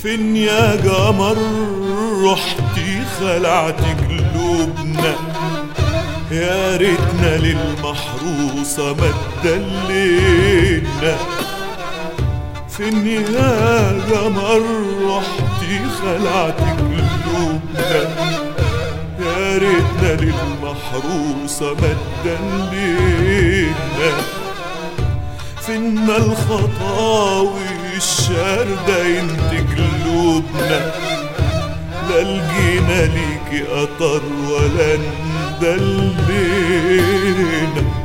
فين يا قمر رحتي خلعت قلوبنا يا ريتنا للمحروسة ما تدلينا فين يا قمر رحتي خلعت قلوبنا يا ريتنا للمحروسة ما تدلينا فين ما الخطاوي الشاردة انت قلوبنا لا لقينا ليكي قطر ولا ندلينا